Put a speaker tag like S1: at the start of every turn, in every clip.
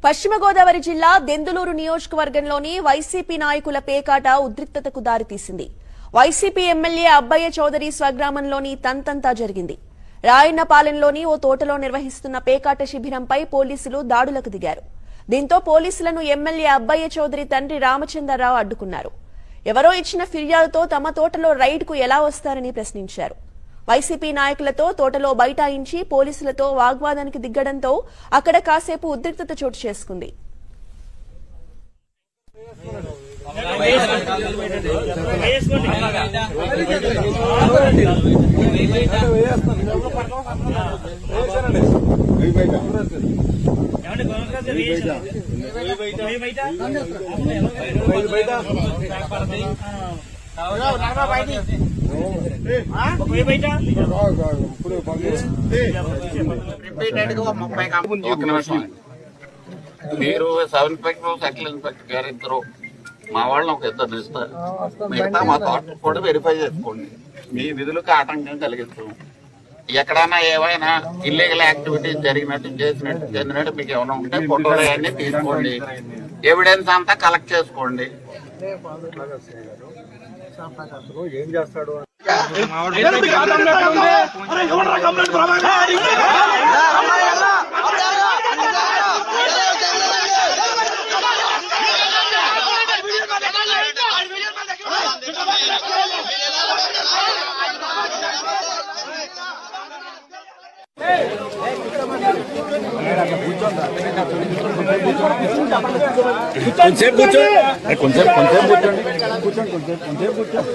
S1: పశ్చిమ గోదావరి జిల్లా దెందులూరు నియోజకవర్గంలోని వైసీపీ నాయకుల పేకాట ఉద్రిక్తతకు దారితీసింది వైసీపీ ఎమ్మెల్యే అబ్బయ్య చౌదరి స్వగ్రామంలోని తంతంతా జరిగింది రాయన్నపాలెంలోని ఓ తోటలో నిర్వహిస్తున్న పేకాట శిబిరంపై పోలీసులు దాడులకు దిగారు దీంతో పోలీసులను ఎమ్మెల్యే అబ్బయ్య చౌదరి తండ్రి రామచంద్రరావు అడ్డుకున్నారు ఎవరో ఇచ్చిన ఫిర్యాదుతో తమ తోటలో రైడ్కు ఎలా వస్తారని ప్రశ్నించారు వైసీపీ నాయకులతో తోటలో బైఠాయించి పోలీసులతో వాగ్వాదానికి దిగ్గడంతో అక్కడ కాసేపు ఉద్రిక్తత చోటు చేసుకుంది
S2: ఒక నిమిషం మీరు సబ్ ఇన్స్పెక్టర్ సెటిల్ ఇన్స్పెక్టర్ గారు ఇద్దరు మా వాళ్ళని ఒక ఇద్దరు ఇస్తారు మిగతా మా తోట కూడా వెరిఫై చేసుకోండి మీ విధులకు ఆటంకం కలిగిస్తాం ఎక్కడైనా ఏవైనా ఇల్లీగల్ యాక్టివిటీస్ జరిగినట్టు చేసినట్టు చెందినట్టు మీకు ఏమైనా ఉంటే ఫోటోలు అన్ని తీసుకోండి ఎవిడెన్స్ అంతా కలెక్ట్ చేసుకోండి
S3: ఏం చేస్తాడు కొంచెంసేపు కూర్చోండి కొంచెంసేపు కొంచెంసేపు కూర్చోండి కూర్చోండి కొంచెంసేపు కొంచెంసేపు కూర్చోండి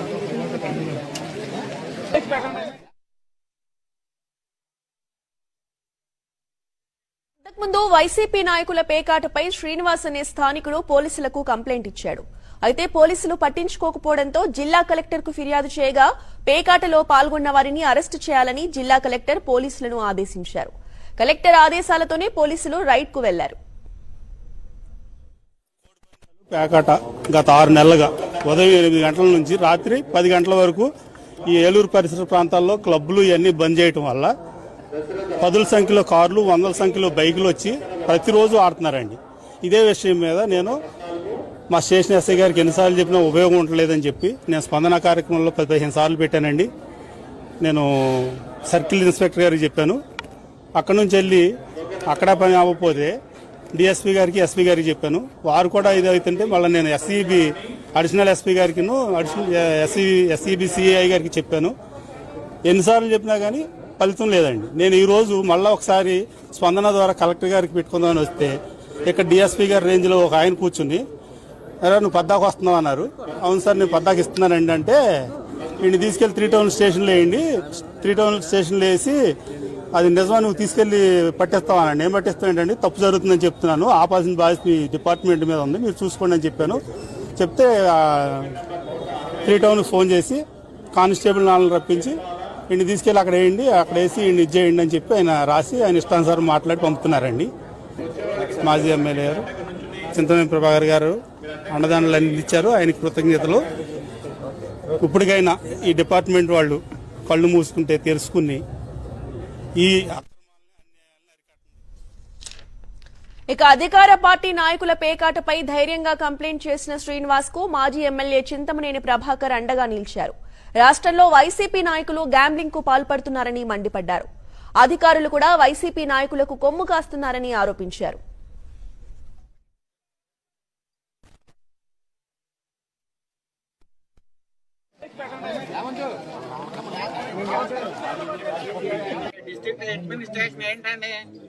S1: అంతకుముందు వైసీపీ నాయకుల పేకాటపై శ్రీనివాస్ అనే స్థానికుడు పోలీసులకు కంప్లైంట్ ఇచ్చాడు అయితే పోలీసులు పట్టించుకోకపోవడంతో జిల్లా కలెక్టర్ కు ఫిర్యాదు చేయగా పేకాటలో పాల్గొన్న వారిని అరెస్టు చేయాలని జిల్లా కలెక్టర్ పోలీసులను ఆదేశించారు కలెక్టర్ ఆదేశాలతోనే పోలీసులు రైడ్ కు వెళ్లారు
S4: పేకాట గత ఆరు నెలలుగా ఉదయం ఎనిమిది గంటల నుంచి రాత్రి పది గంటల వరకు ఈ ఏలూరు పరిసర ప్రాంతాల్లో క్లబ్లు ఇవన్నీ బంద్ చేయటం వల్ల పదుల సంఖ్యలో కార్లు వందల సంఖ్యలో బైకులు వచ్చి ప్రతిరోజు ఆడుతున్నారండి ఇదే విషయం మీద నేను మా స్టేషన్ ఎస్ఐ గారికి ఎన్నిసార్లు చెప్పినా ఉపయోగం ఉండలేదని చెప్పి నేను స్పందన కార్యక్రమంలో పది పదిహేను సార్లు పెట్టానండి నేను సర్కిల్ ఇన్స్పెక్టర్ గారికి చెప్పాను అక్కడ నుంచి వెళ్ళి అక్కడ పని అవ్వకపోతే డిఎస్పీ గారికి ఎస్పీ గారికి చెప్పాను వారు కూడా ఇది అవుతుంటే మళ్ళీ నేను ఎస్ఈబి అడిషనల్ ఎస్పీ గారికి అడిషనల్ ఎస్ఈ ఎస్ఈబి సిఐ గారికి చెప్పాను ఎన్నిసార్లు చెప్పినా కానీ ఫలితం లేదండి నేను ఈ రోజు మళ్ళీ ఒకసారి స్పందన ద్వారా కలెక్టర్ గారికి పెట్టుకుందామని వస్తే ఇక్కడ డిఎస్పీ గారి రేంజ్లో ఒక ఆయన కూర్చుని అరే నువ్వు పద్దాకు వస్తున్నావు అన్నారు అవును సార్ నేను పద్దాకు ఇస్తున్నానండి అంటే వీడిని తీసుకెళ్లి త్రీ టౌన్ స్టేషన్లో వేయండి త్రీ టౌన్ స్టేషన్లో వేసి అది నిజమా నువ్వు తీసుకెళ్లి పట్టేస్తావు అనండి ఏం పట్టేస్తావు ఏంటండి తప్పు జరుగుతుందని చెప్తున్నాను ఆపాల్సిన బాధ్యత మీ డిపార్ట్మెంట్ మీద ఉంది మీరు చూసుకోండి అని చెప్పాను చెప్తే ఆ, త్రీ టౌన్కి ఫోన్ చేసి కానిస్టేబుల్ నాలుగు రప్పించి ఈయన్ని తీసుకెళ్ళి అక్కడ వేయండి అక్కడ వేసి ఈయన ఇచ్చేయండి అని చెప్పి ఆయన రాసి ఆయన ఇష్టానుసారం మాట్లాడి పంపుతున్నారండి మాజీ ఎమ్మెల్యే గారు చింతమనేని ప్రభాకర్ గారు అన్నదానాలు అన్ని ఇచ్చారు ఆయనకి కృతజ్ఞతలు ఇప్పటికైనా ఈ డిపార్ట్మెంట్ వాళ్ళు కళ్ళు మూసుకుంటే తెలుసుకుని ఈ
S1: ఇక అధికార పార్టీ నాయకుల పేకాటపై ధైర్యంగా కంప్లైంట్ చేసిన శ్రీనివాస్ కు మాజీ ఎమ్మెల్యే చింతమనేని ప్రభాకర్ అండగా నిలిచారు రాష్ట్రంలో వైసీపీ నాయకులు గ్యాంబ్లింగ్ కు పాల్పడుతున్నారని మండిపడ్డారు అధికారులు కూడా వైసీపీ నాయకులకు కొమ్ము కాస్తున్నారని ఆరోపించారు
S2: డిస్ట్రిక్ట్ అడ్మినిస్ట్రేషన్ ఏంటండి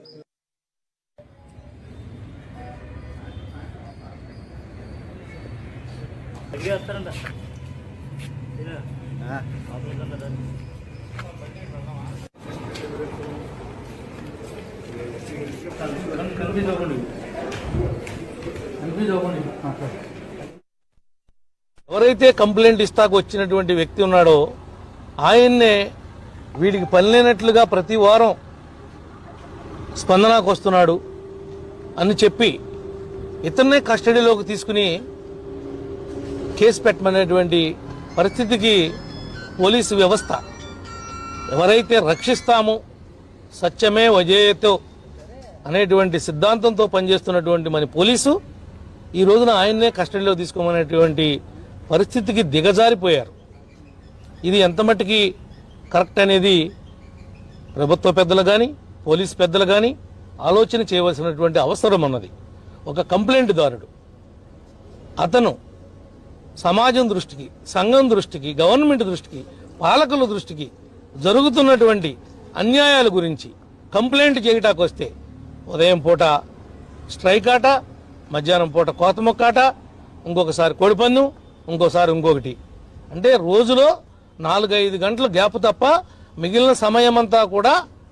S5: ఎవరైతే కంప్లైంట్ ఇస్తాకు వచ్చినటువంటి వ్యక్తి ఉన్నాడో ఆయన్నే వీడికి పని లేనట్లుగా ప్రతి వారం స్పందనకు వస్తున్నాడు అని చెప్పి ఇతన్నే కస్టడీలోకి తీసుకుని కేసు పెట్టమనేటువంటి పరిస్థితికి పోలీసు వ్యవస్థ ఎవరైతే రక్షిస్తామో సత్యమే వజేయతో అనేటువంటి సిద్ధాంతంతో పనిచేస్తున్నటువంటి మన పోలీసు ఈ రోజున ఆయన్నే కస్టడీలో తీసుకోమనేటువంటి పరిస్థితికి దిగజారిపోయారు ఇది ఎంత మట్టుకి కరెక్ట్ అనేది ప్రభుత్వ పెద్దలు కానీ పోలీస్ పెద్దలు కానీ ఆలోచన చేయవలసినటువంటి అవసరం ఉన్నది ఒక కంప్లైంట్ దారుడు అతను సమాజం దృష్టికి సంఘం దృష్టికి గవర్నమెంట్ దృష్టికి పాలకుల దృష్టికి జరుగుతున్నటువంటి అన్యాయాల గురించి కంప్లైంట్ చేయటానికి వస్తే ఉదయం పూట స్ట్రైక్ ఆట మధ్యాహ్నం పూట కోత మొక్కాట ఇంకొకసారి కోడిపందెం ఇంకోసారి ఇంకొకటి అంటే రోజులో నాలుగైదు గంటల గ్యాప్ తప్ప మిగిలిన సమయమంతా కూడా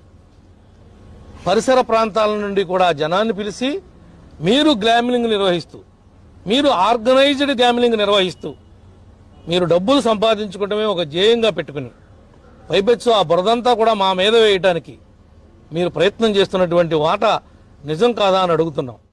S5: పరిసర ప్రాంతాల నుండి కూడా జనాన్ని పిలిచి మీరు గ్లామిలింగ్ నిర్వహిస్తూ మీరు ఆర్గనైజ్డ్ గ్యామ్లింగ్ నిర్వహిస్తూ మీరు డబ్బులు సంపాదించుకోవటమే ఒక ధ్యేయంగా పెట్టుకుని పైపెచ్చు ఆ బురదంతా కూడా మా మీద వేయటానికి మీరు ప్రయత్నం చేస్తున్నటువంటి వాట నిజం కాదా అని అడుగుతున్నాం